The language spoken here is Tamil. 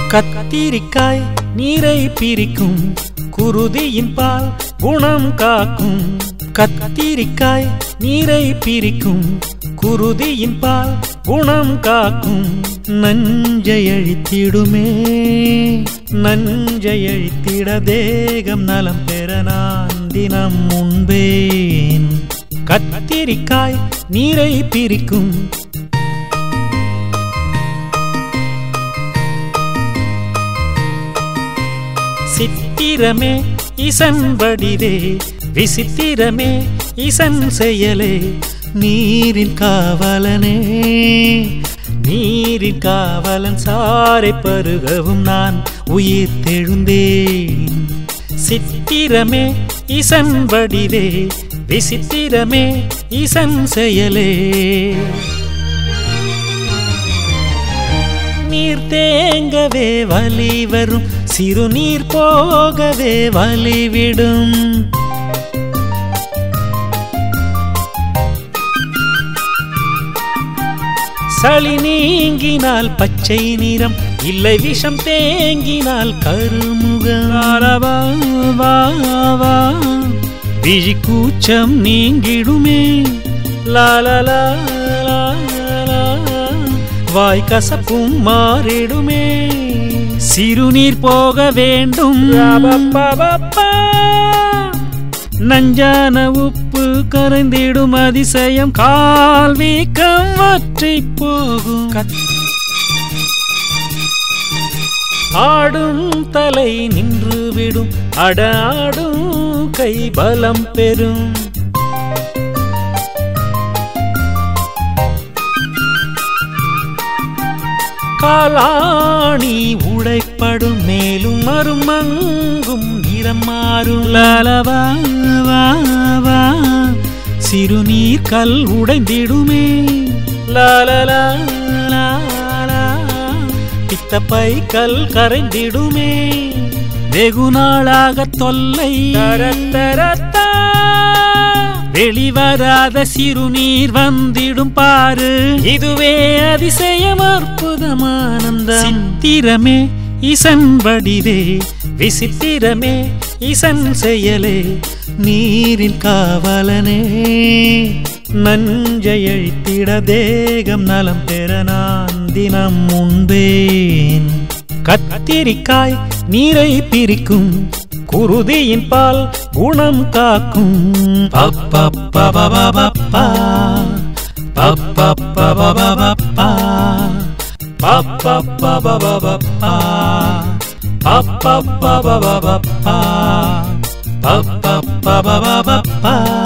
கத்திரிக்காய் நீரை பிரிக்கும் குருதியின் பால் குணம் காக்கும் கத்திரிக்காய் நீரை பிரிக்கும் குருதியின் பால் குணம் காக்கும் நஞ்சை அழித்திடுமே நஞ்சை அழித்திட தேகம் நலம் பெற நான் தினம் உண்பேன் கத்திரிக்காய் நீரை பிரிக்கும் சித்திரமே இசன் வடிவே விசித்திரமே இசன் செயலே நீரின் காவலனே நீரின் காவலன் சாரை பருகவும் நான் உயிர் தெழுந்தேன் சித்திரமே இசன் வடிவே விசித்திரமே இசன் செயலே நீர் தேங்கவே வலி வரும் சிறுநீர் போகவே வலிவிடும் சளி நீங்கினால் பச்சை நிறம் இல்லை விஷம் தேங்கினால் கருமுகம் வா, வா, வா. விழி கூச்சம் நீங்கிடுமே லாலலா வாய் கசப்பும் மாறிடுமே சிறுநீர் போக வேண்டும் ரபப்பபப்பா. நஞ்சான உப்பு கரைந்திடும் அதிசயம் கால் வீக்கம் வற்றி போகும் ஆடும் தலை நின்று விடும் அடாடும் கை பலம் பெறும் காலாணி உடைப்படும் மேலும் மறுமங்கும் நிறம் மாறும் லலவா வா, வா. சிறுநீர் கல் உடைந்திடுமே லாலலா லா, லா. பித்தப்பை கல் கரைந்திடுமே வெகு நாளாக தொல்லை தரத்தரத்தா வெளிவராத சிறுநீர் வந்திடும் பாரு இதுவே அதிசயம் அற்புதமானந்தம் சித்திரமே இசன் வடிவே விசித்திரமே இசன் செயலே நீரின் காவலனே நஞ்சை அழித்திட தேகம் நலம் பெற நான் தினம் உண்பேன் கத்திரிக்காய் நீரை பிரிக்கும் குருதியின் பால் குணம் காக்கும் பப்பப்பபபபப்பா. பப்பப்பபபபப்பா. பப்பப்பபபபப்பா. பப்பப்பபபப்பா. பப்பப்பபபப்பா.